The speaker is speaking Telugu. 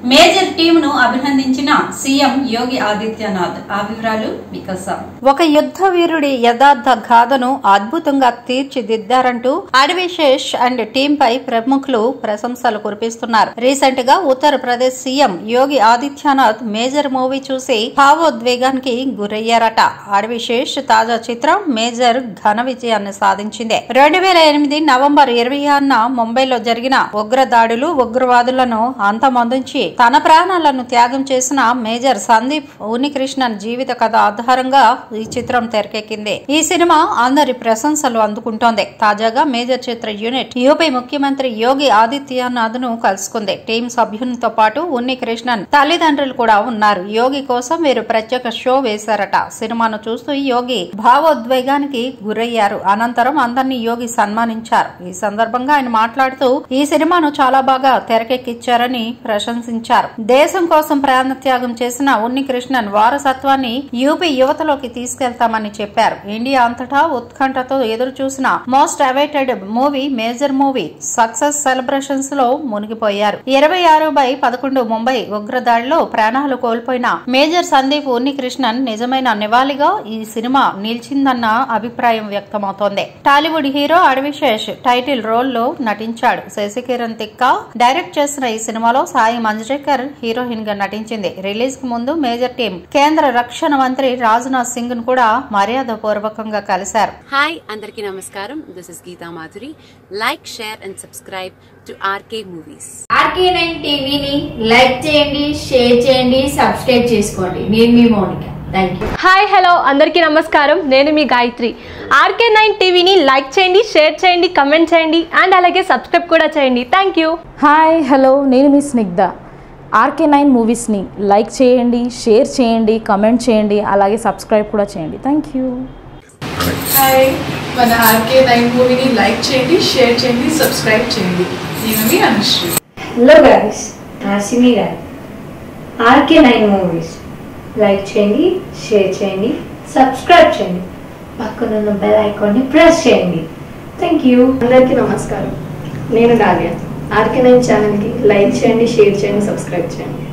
మేజర్ టీమ్ ను అభినందించిన సీఎం యోగి ఆదిత్యనాథ్ ఆ వివరాలు వికాసం ఒక యుద్ధ వీరుడి యథార్థ గాథను అద్భుతంగా తీర్చిదిద్దారంటూ అడవిశేష్ అండ్ టీం పై ప్రముఖులు ప్రశంసలు కురిపిస్తున్నారు రీసెంట్ గా Uttar Pradesh CM Yogi Adityanath Major movie చూసి భావోద్వేగానికి గురయ్యారట అడవిశేష్ తాజా చిత్రం మేజర్ ఘన విజయాన్ని సాధించింది రెండు వేల ఎనిమిది నవంబర్ ఇరవై ఆరున ముంబైలో జరిగిన ఉగ్ర దాడులు ఉగ్రవాదులను అంతమొందించి తన ప్రాణాలను త్యాగం చేసిన మేజర్ సందీప్ ఉనికృష్ణన్ జీవిత కథ ఆధారంగా ఈ చిత్రం తెరకెక్కింది ఈ సినిమా అందరి ప్రశంసలు అందుకుంటోంది తాజాగా మేజర్ చిత్ర యూనిట్ యూపీ ముఖ్యమంత్రి యోగి ఆదిత్యనాథ్ ను కలుసుకుంది టీం సభ్యునితో పాటు ఉన్ని కృష్ణన్ తల్లిదండ్రులు కూడా ఉన్నారు యోగి కోసం వీరు ప్రత్యేక షో వేశారట సినిమాను చూస్తూ యోగి భావోద్వేగానికి గురయ్యారు అనంతరం అందరినీ యోగి సన్మానించారు ఈ సందర్భంగా ఆయన మాట్లాడుతూ ఈ సినిమాను చాలా బాగా తెరకెక్కించారని ప్రశంసించారు దేశం కోసం ప్రాణత్యాగం చేసిన ఉన్ని కృష్ణన్ వారసత్వాన్ని యూపీ యువతలోకి తీసుకెళ్తామని చెప్పారు ఇండియా అంతటా ఉత్కంఠతో ఎదురు చూసిన most awaited movie Major movie success celebrations లో మునిగిపోయారు ఇరవై ఆరు బై పదకొండు ముంబై ఉగ్రదాడిలో ప్రాణాలు కోల్పోయిన మేజర్ సందీప్ ఉన్ని కృష్ణన్ నిజమైన నివాళిగా ఈ సినిమా నిలిచిందన్న అభిప్రాయం వ్యక్తమవుతోంది Tollywood hero Adivi Sesh title role లో నటించాడు శశికిరణ్ తిక్క డైరెక్ట్ చేసిన ఈ సినిమాలో సాయి మంజ్రేకర్ హీరోయిన్ గా నటించింది రిలీజ్ కు ముందు మేజర్ టీం కేంద్ర రక్షణ మంత్రి రాజ్నాథ్ సింగ్ ను కూడా మర్యాద పూర్వకంగా కలిశారు హాయ్ అందరికీ నమస్కారం this is Geetha Madhuri like share and subscribe to R K movies R K nine టీవీని లైక్ చేయండి షేర్ చేయండి సబ్స్క్రైబ్ చేసుకోండి నేను మీ Mounika thank you hi hello అందరికీ నమస్కారం నేను మీ గాయత్రి ఆర్కే నైన్ టీవీని లైక్ చేయండి షేర్ చేయండి కమెంట్ చేయండి అండ్ అలాగే సబ్స్క్రైబ్ కూడా చేయండి థ్యాంక్ యూ హాయ్ హలో నేను మీ స్నిగ్ధ ఆర్కే నైన్ మూవీస్ని లైక్ చేయండి షేర్ చేయండి కమెంట్ చేయండి అలాగే సబ్స్క్రైబ్ కూడా చేయండి థ్యాంక్ యూ హాయ్ మన ఆర్కే నైన్ మూవీని లైక్ చేయండి షేర్ చేయండి సబ్స్క్రైబ్ చేయండి నేను మీ అనుశ్రీ హలో గాయస్ నాసిమి గారు ఆర్కే నైన్ మూవీస్ లైక్ చేయండి షేర్ చేయండి సబ్స్క్రైబ్ చేయండి పక్కనున్న బెల్ ఐకాన్ని ప్రెస్ చేయండి థ్యాంక్ యూ అందరికీ నమస్కారం నేను డాలియా ఆర్కే నైన్ ఛానల్కి లైక్ చేయండి షేర్ చేయండి సబ్స్క్రైబ్ చేయండి